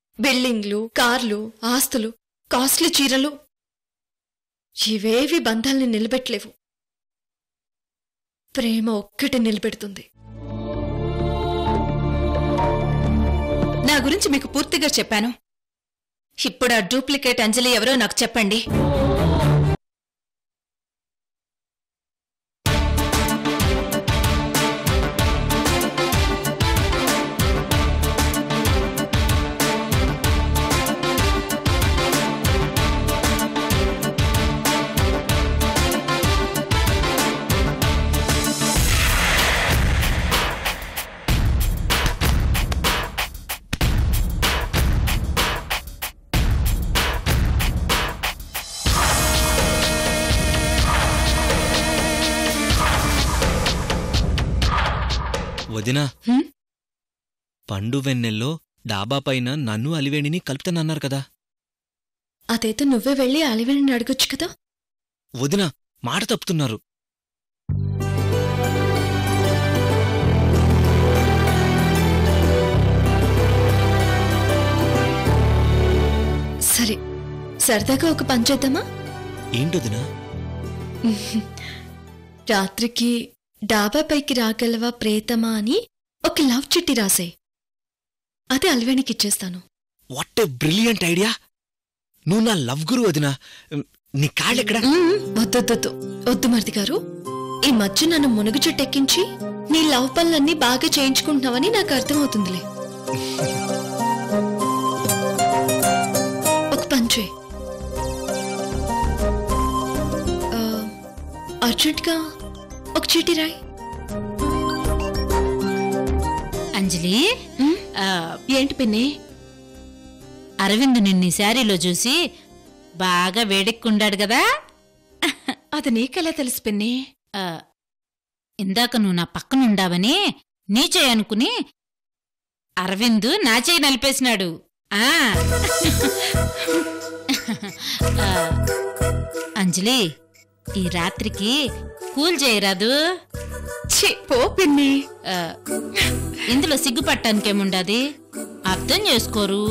బిల్డింగ్లు కార్లు ఆస్తులు కాస్ట్లీ చీరలు ఇవేవి బంధాల్ని నిలబెట్టలేవు ప్రేమ ఒక్కటి నిలబెడుతుంది నా గురించి మీకు పూర్తిగా చెప్పాను ఇప్పుడు ఆ డూప్లికేట్ అంజలి ఎవరో నాకు చెప్పండి వదినా హ్మ్? పండు వెన్నెల్లో డాబా పైన నన్ను అలివేణిని కలుపుతానన్నారు కదా అదైతే నువ్వే వెళ్ళి అలివేణిని అడగొచ్చు కదా వదినా మాట తప్పుతున్నారు సరే సరదాగా ఒక పని చేద్దామా ఏంటొదినా రాత్రికి డాబా పైకి రాగలవా ప్రేతమా అని ఒక లవ్ చిట్టి రాసే అది అలివేణికి ఇచ్చేస్తాను వాట్ ఎ బ్రిలియంట్ ఐడియా నువ్వు నా లవ్ గురు వదినా నీ కాళ్ళెక్కడా మ్మ్, వద్దొద్దొద్దు వద్దు మరిది గారు ఈ మధ్య నన్ను మునుగు చుట్టెక్కించి నీ లవ్ పనులన్నీ బాగా చేయించుకుంటున్నావని నాకు అర్థమవుతుందిలే ఒక పంచే అర్జెంట్గా ఒక చీటీ రాయ్ అంజలి ఆ, ఏంటి పిన్ని అరవింద్ నిన్ను ఈ శారీలో చూసి బాగా వేడెక్కుండాడు కదా అది నీకెలా తెలుసు పిన్ని ఆ, ఇందాక నువ్వు నా పక్కనుండావని నీ చేయి అనుకుని అరవింద్ నా చేయి నలిపేసినాడు ఆ. ఆ, అంజలి ఈ రాత్రికి కూల్ చేయరాదు ఛీ, పో పిన్ని ఆ, ఇందులో సిగ్గుపట్టానికేముండది అర్థం చేసుకోరు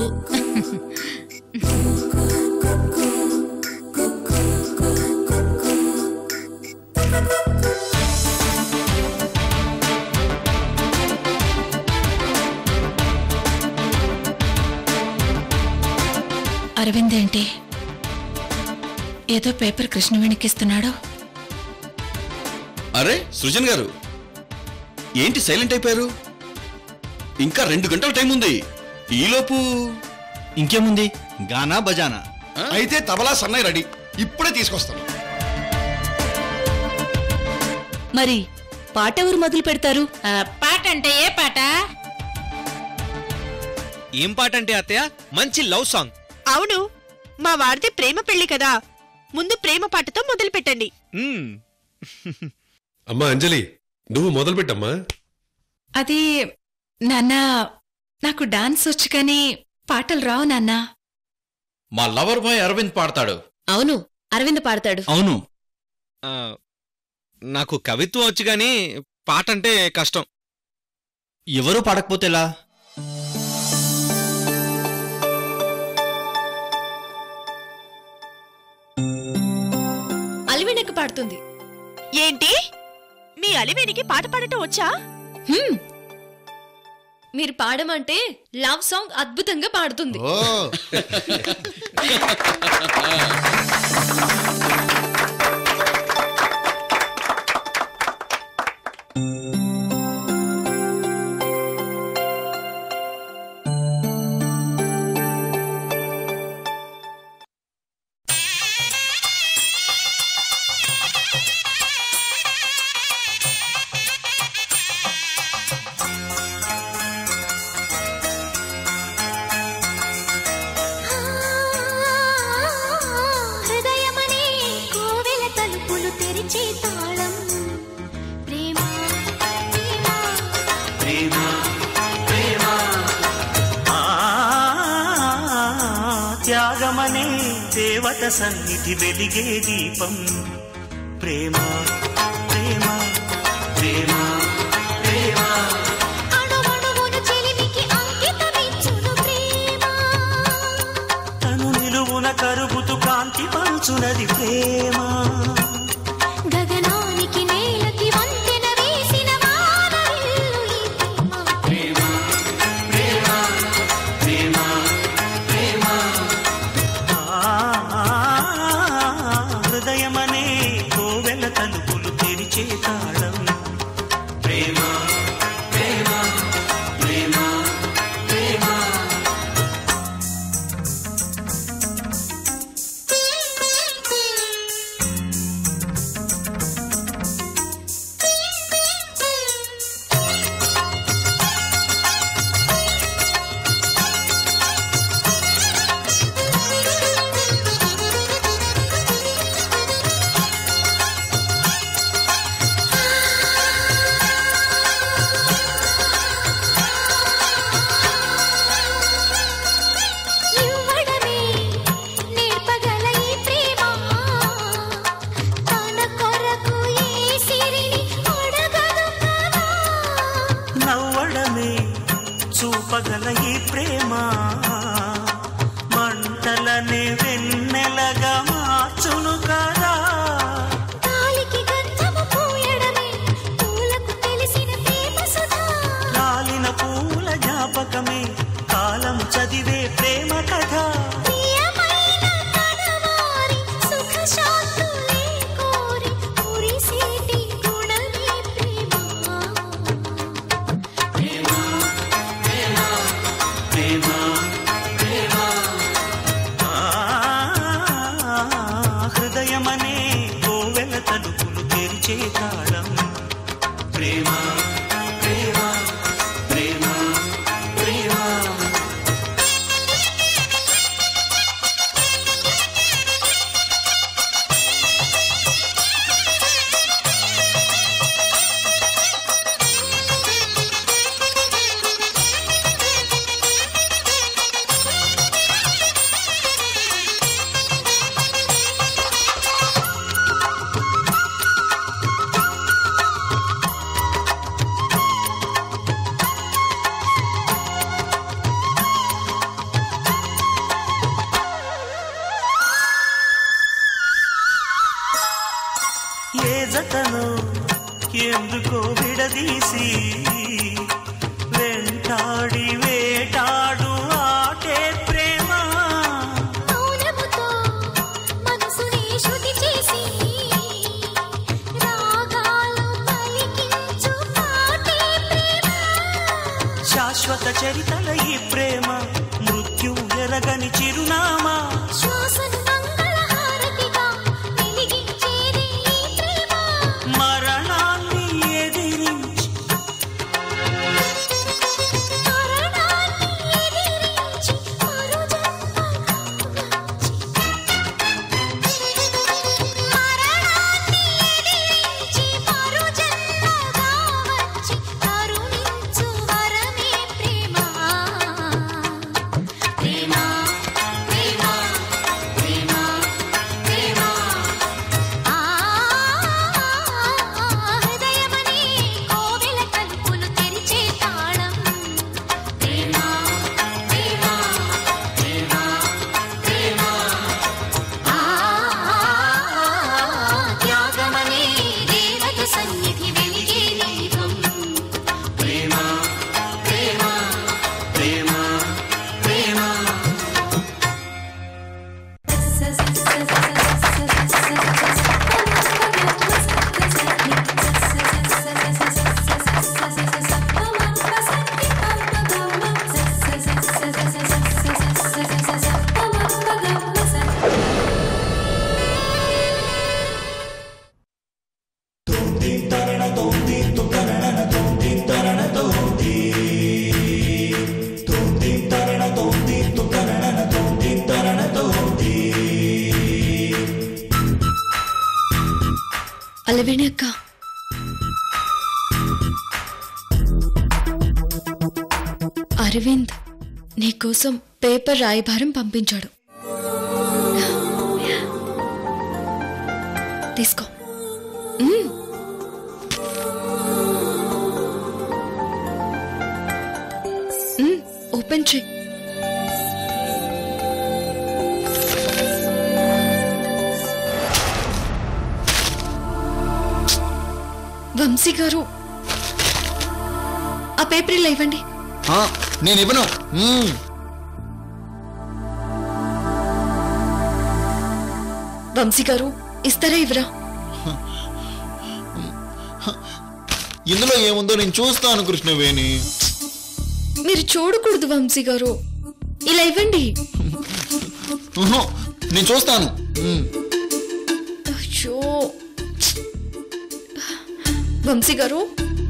అరవింద్ ఏంటి ఏదో పేపర్ కృష్ణవేణికి ఇస్తున్నాడు అరే సృజన్ గారు ఏంటి సైలెంట్ అయిపోయారు ఇంకా రెండు గంటల టైం ఉంది ఈలోపు ఇంకేముంది గానా బజానా అయితే తబలా సన్నాయి రెడీ ఇప్పుడే తీసుకొస్తాను మరి పాట ఎవరు మొదలు పెడతారు ఆ, పాట అంటే ఏ పాట ఏం పాట అంటే అత్తయ్య మంచి లవ్ సాంగ్ అవును మా వారిది ప్రేమ పెళ్లి కదా ముందు ప్రేమ పాటతో మొదలు పెట్టండి మ్మ్. అమ్మా అంజలి నువ్వు మొదలుపెట్టమ్మా అది నాన్న నాకు డాన్స్ వచ్చు కానీ పాటలు రావు నాన్న మా లవర్ బాయ్ అరవింద్ పాడతాడు అవును అరవింద్ పాడతాడు అవును ఆ, నాకు కవిత్వం వచ్చు గాని పాట అంటే కష్టం ఎవరు పాడకపోతే ఎలా అలివేణికి పాడుతుంది ఏంటి మీ అలివేనికి పాట పాడటం వచ్చా హ్మ్. మీరు పాడమంటే లవ్ సాంగ్ అద్భుతంగా పాడుతుంది ఓ హృదయమనే కోవెల తలుపులు తెరిచే తాళం ప్రేమ ప్రేమ త్యాగమనే దేవత సన్నిధి వెలిగే దీపం ప్రేమ ప్రేమ ప్రేమ ప్రేమ అణువణువును చెలిమికి అంకితమించును ప్రేమ వెలుగున కరుగుతు కాంతి పంచునది ప్రేమ గగనానికి నేలకి వంతెన వేసిన వానవిల్లు ఈ ప్రేమ ఆ, హృదయమనే కోవెల తలుపులు తెరిచే తాళం ప్రేమ ప్రేమ ప్రేమ ప్రేమ ఇవ్వడమే నేర్పగల ఈ ప్రేమ తన కొరకు ఈ సిరిని అడగదు కదా నవ్వడమే చూపగల ఈ ప్రేమ మంటలనే వెన్నెలగా మార్చును కదా గాలికి గంధము పూయడమే పూలకు తెలిసిన ప్రేమ సుధా రాలిన పూల జ్ఞాపకమే కాలము చదివే ప్రేమ కథ ప్రియమైన తనవారి సుఖ శాంతులే కోరి కురిసేటి గుణమే ప్రేమ ఆ, హృదయమనే కోవెల తలుపులు తెరిచే తాళం ప్రేమ ప్రేమ ప్రేమ ప్రేమ ఏ జతను ఎందుకో విడదీసి వెంటాడి వేటాడు ఆటే ప్రేమ మౌనముతో మనసుని శృతి చేసి రాగాలు పలికించు పాటే ప్రేమ శాశ్వత చరితల ఈ ప్రేమ మృత్యు ఎరగని చిరునామా శ్వాసను మంగళహారతిగా వెలిగించేది ఈ ప్రేమ మరణాన్ని ఎదిరించి మరణాన్ని ఎదిరించి మరో జన్మగా వచ్చి మరణాన్ని ఎదిరించి మరో జన్మగా వచ్చి కరుణించు వరమే ప్రేమ ప్రేమ ప్రేమ ప్రేమ ప్రేమ ఆ హృదయమనే కోవెల తలుపులు తెరిచే తాళం ప్రేమ ప్రేమ ప్రేమ ప్రేమ ఆ త్యాగమనే దేవత సన్నిధి వెలిగే దీపం ప్రేమ ప్రేమ ప్రేమ ప్రేమ అలవేణి అక్క అరవింద్ నీకోసం పేపర్ రాయభారం పంపించాడు తీసుకో మ్మ్. మ్మ్, ఓపెన్ చెయ్యి వంశీ గారు ఆ పేపర్ ఇలా ఇవ్వండి ఆ, నేను ఇవ్వను మ్మ్. వంశీ గారు ఇస్తారా ఇవ్వరా ఇందులో ఏముందో నేను చూస్తాను కృష్ణవేణి మీరు చూడకూడదు వంశీ గారు ఇలా ఇవ్వండి ఉహు, నేను చూస్తాను మ్మ్. అయ్యో వంశీ గారు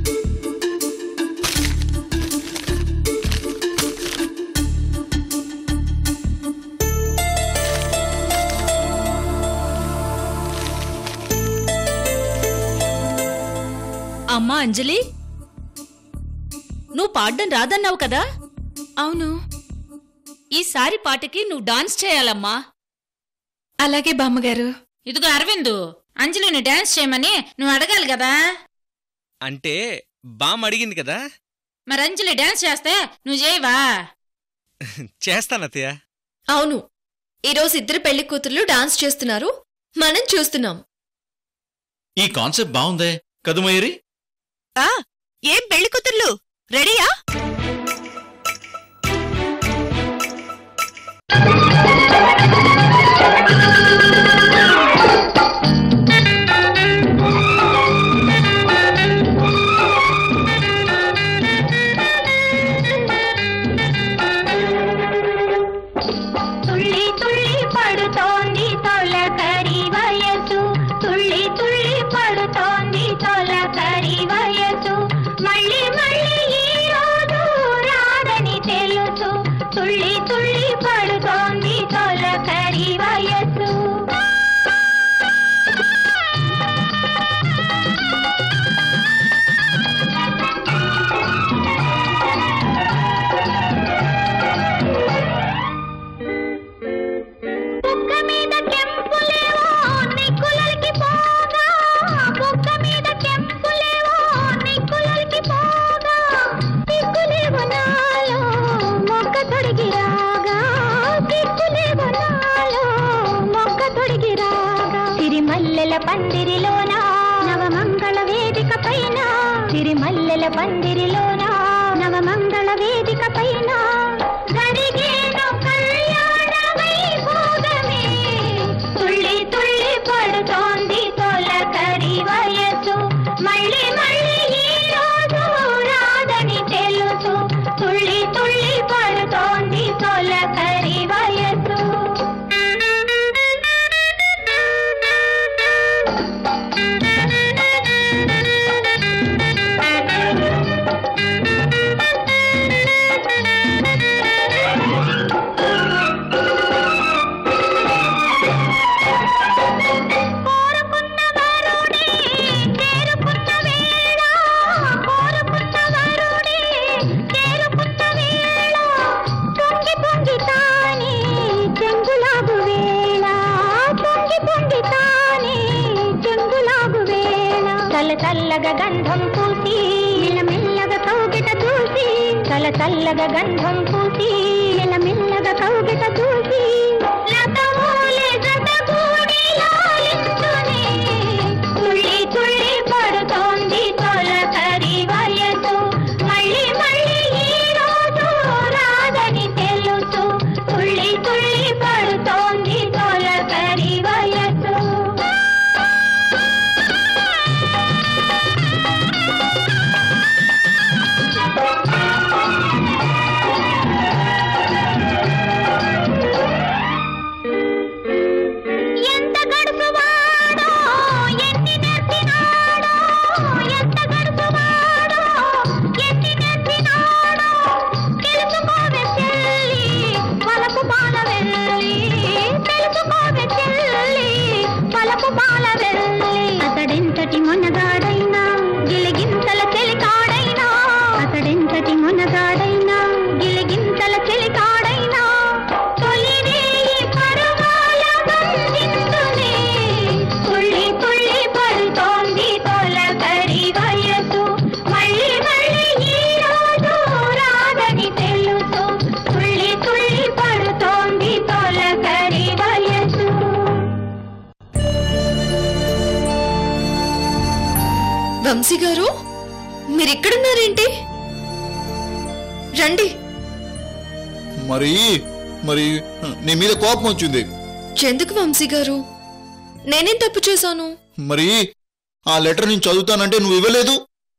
అమ్మా అంజలి నువ్వు పాడడం రాదన్నావు కదా అవును ఈసారి పాటకి నువ్వు డాన్స్ చేయాలమ్మా అలాగే బామ్మగారు ఇదిగో అరవిందు అంజలిని డాన్స్ చేయమని నువ్వు అడగాలి కదా అంటే బామ్ అడిగింది కదా మరి అంజలి డాన్స్ చేస్తే నువ్వు చేయవా చేస్తాను అత్తయ్య అవును ఈరోజు ఇద్దరు పెళ్లి కూతుర్లు డాన్స్ చేస్తున్నారు మనం చూస్తున్నాం ఈ కాన్సెప్ట్ బాగుందే కదు మయూరి ఆ ఏం పెళ్లి కూతుర్లు రెడీయా తుళ్ళి తుళ్ళి పడుతోంది తొలకరి వయసు తుళ్ళి తుళ్ళి పడుతోంది తొలకరి వయసు మళ్ళీ మళ్ళీ ఈ రోజు రాదని తెలుసు తుళ్ళి తుళ్ళి పడుతోంది తొలకరి వయసు బుక్క మీద కెంపులేవో నిక్కులకి పోగా బుక్క మీద కెంపులేవో నిక్కులకి పోగా దిక్కులేవు నాలో మొక్క తొడిగి రాగా దిక్కులేవు నాలో మొక్క తొడిగి రాగా సిరిమల్లెల పందిరిలోన నవమంగళ వేదిక పైన సిరిమల్లెల పందిరిలోన నవమంగళ వేదిక పైన జరిగేను కళ్యాణ వైభోగమే తుళ్ళి తుళ్ళి పడుతోంది తొలకరి వయసు మళ్ళీ మళ్ళీ ఈ రోజు రాదని తెలుసు తుళ్ళి తుళ్ళి పడుతోంది తొలకరి వయసు కోరుకున్న వరుడే చేరుకున్న వేళ కోరుకున్న వరుడే చేరుకున్న వేళ పొంగి పొంగి తానే చెంగులాగు వేళ పొంగి పొంగి తానే చెంగులాగు వేళ చల్ల చల్లగా గంధం పూసి మెల్లమెల్లగా కౌగిట చూసి చల్ల చల్లగా గంధం పూసి మెల్లమెల్లగా కౌగిట చూసి లతమూలె జతగూడి లాలించునే తుళ్ళి తుళ్ళి పడుతోంది తొలకరి వయసు మళ్ళీ మళ్ళీ ఈ రోజు రాదని తెలుసు తుళ్ళి తుళ్ళి పడుతోంది తొలకరి వయసు వంశీ గారు మీరిక్కడున్నారేంటి రండి మరి మరి నీ మీద కోపం వచ్చింది ఎందుకు వంశీ గారు నేనేం తప్పు చేశాను మరి ఆ లెటర్ నేను చదువుతానంటే నువ్వు ఇవ్వలేదు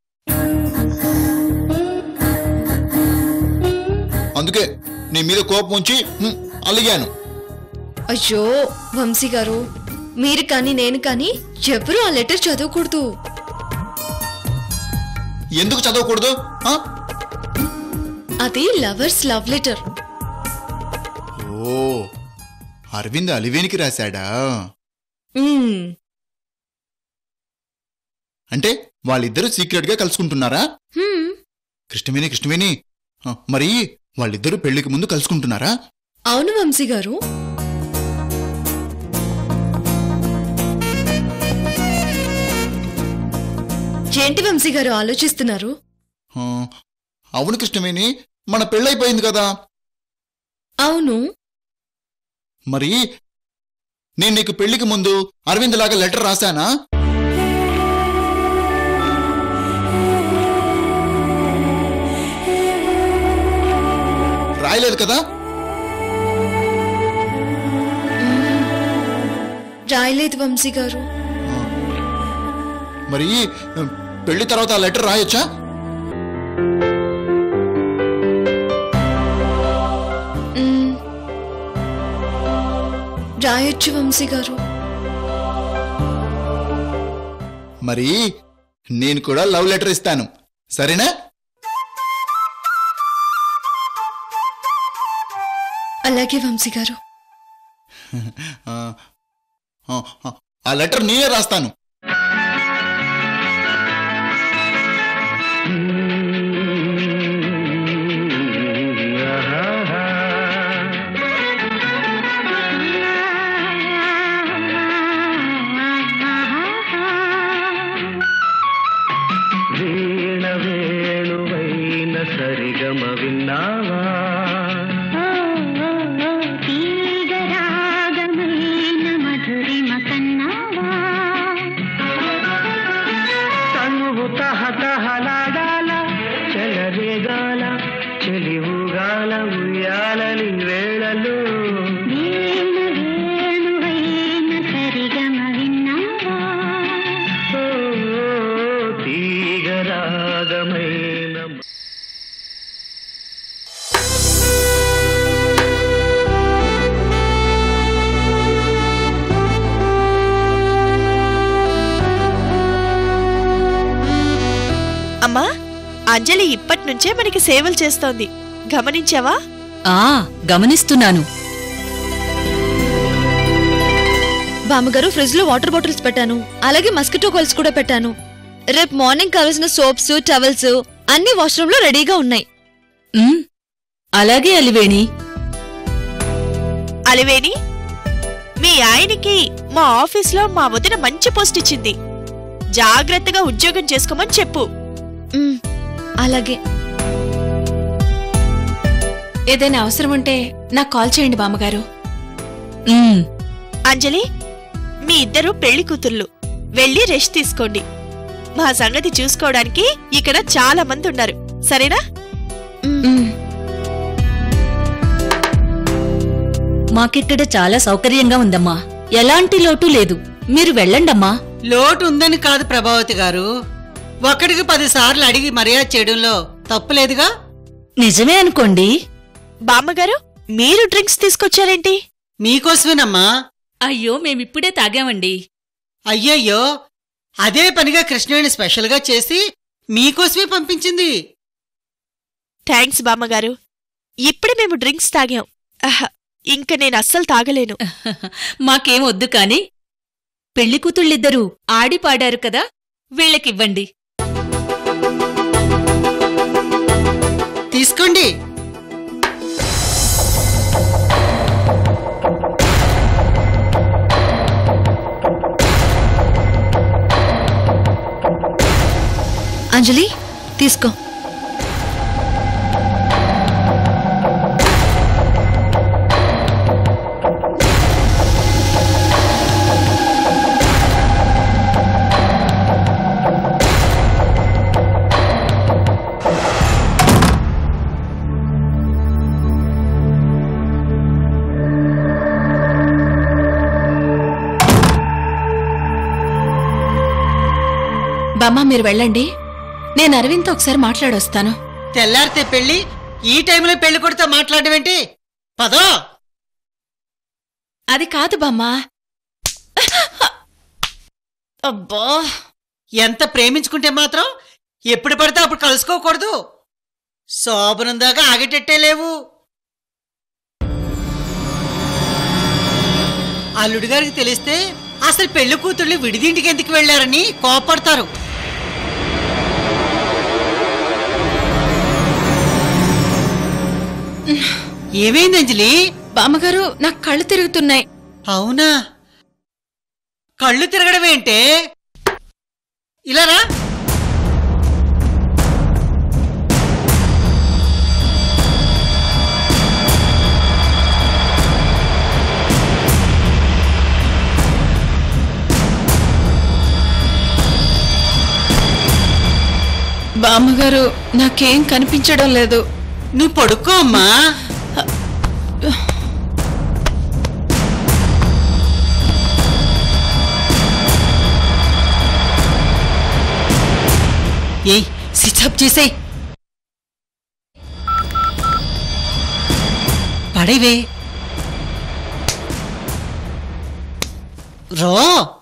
అందుకే నీ మీద కోపం వచ్చి హ్మ్, అలిగాను అయ్యో వంశీ గారు మీరు కానీ నేను కానీ ఎవరు ఆ లెటర్ చదవకూడదు ఎందుకు చదవకూడదు ఆ? అది లవర్స్ లవ్ లెటర్ ఓ అరవింద్ అలివేనికి రాశాడా మ్మ్. అంటే వాళ్ళిద్దరూ సీక్రెట్ గా కలుసుకుంటున్నారా హ్మ్. కృష్ణవేణి కృష్ణవేణి ఆ, మరి వాళ్ళిద్దరూ పెళ్లికి ముందు కలుసుకుంటున్నారా అవును వంశీ గారు ఏంటి వంశీ గారు ఆలోచిస్తున్నారు ఆ, అవును కృష్ణవేణి మన పెళ్ళైపోయింది కదా అవును మరి నేను నీకు పెళ్లికి ముందు అరవింద్ లాగా లెటర్ రాశానా రాయలేదు కదా రాయలేదు వంశీ గారు మరి పెళ్లి తర్వాత ఆ లెటర్ రాయొచ్చా మ్మ్. రాయొచ్చు వంశీ గారు మరి నేను కూడా లవ్ లెటర్ ఇస్తాను సరేనా అలాగే వంశీ గారు ఆ, ఆ, ఆ, ఆ లెటర్ నేనే రాస్తాను వీణ వేణువైన సరిగమ విన్నావా తనువు తహతహలాడాల చెలరేగాల చెలివుగాల ఉయ్యాలని వేళలు ఓ, ఓ, తీగరాగమైన అమ్మా అంజలి ఇప్పటి నుంచే మనకి సేవలు చేస్తోంది గమనించావా ఆ గమనిస్తున్నాను బామ్మగారు ఫ్రిడ్జ్ లో వాటర్ బాటిల్స్ పెట్టాను అలాగే మస్కిటో కాల్స్ కూడా పెట్టాను రేపు మార్నింగ్ కావాల్సిన సోప్స్ టవల్స్ అన్ని వాష్రూమ్ లో రెడీగా ఉన్నాయి ఉమ్, అలాగే అలివేణి అలివేని మీ ఆయనకి మా ఆఫీస్లో మా వదిన మంచి పోస్ట్ ఇచ్చింది జాగ్రత్తగా ఉద్యోగం చేసుకోమని చెప్పు మ్మ్. అలాగే ఏదైనా అవసరం ఉంటే నాకు కాల్ చేయండి బామ్మగారు ఉమ్, అంజలి మీ ఇద్దరు పెళ్లి కూతుర్లు వెళ్ళి రెస్ట్ తీసుకోండి మా సంగతి చూసుకోవడానికి ఇక్కడ చాలా మంది ఉన్నారు సరేనా మ్మ్. మాకిక్కడ చాలా సౌకర్యంగా ఉందమ్మా ఎలాంటి లోటు లేదు మీరు వెళ్ళండమ్మా లోటు ఉందని కాదు ప్రభావతి గారు ఒకటికి పదిసార్లు అడిగి మర్యాద చేయడంలో తప్పులేదుగా నిజమే అనుకోండి బామ్మగారు మీరు డ్రింక్స్ తీసుకొచ్చారేంటి మీకోసమేనమ్మా అయ్యో మేమిప్పుడే తాగామండి అయ్యయ్యో అదే పనిగా కృష్ణవేణి స్పెషల్గా చేసి మీకోసమే పంపించింది థ్యాంక్స్ బామ్మగారు ఇప్పుడే మేము డ్రింక్స్ తాగాం ఆహా, ఇంక నేను అస్సలు తాగలేను మాకేం వద్దు కాని పెళ్లి కూతుళ్ళిద్దరూ ఆడి పాడారు కదా వీళ్ళకివ్వండి తీసుకోండి అంజలి తీసుకో బామ్మ మీరు వెళ్ళండి నేను అరవింద్తో ఒకసారి మాట్లాడొస్తాను తెల్లారితే పెళ్లి ఈ టైంలో పెళ్లి కొడితే మాట్లాడడం ఏంటి పదో అది కాదు బామ్మ అబ్బా ఎంత ప్రేమించుకుంటే మాత్రం ఎప్పుడు పడితే అప్పుడు కలుసుకోకూడదు శోభనం దాకా ఆగేటట్టే లేవు అల్లుడి గారికి తెలిస్తే అసలు పెళ్లి కూతుళ్ళు విడిదింటికి ఎందుకు వెళ్లారని కోపడతారు ఏమైంది అంజలి బామ్మగారు నాకు కళ్ళు తిరుగుతున్నాయి అవునా కళ్ళు తిరగడం ఏంటే ఇలా రా బామ్మగారు నాకేం కనిపించడం లేదు నువ్వు పడుకో అమ్మా ఏయ్ స్విచ్ ఆఫ్ చేసేయ్ పడేవే రో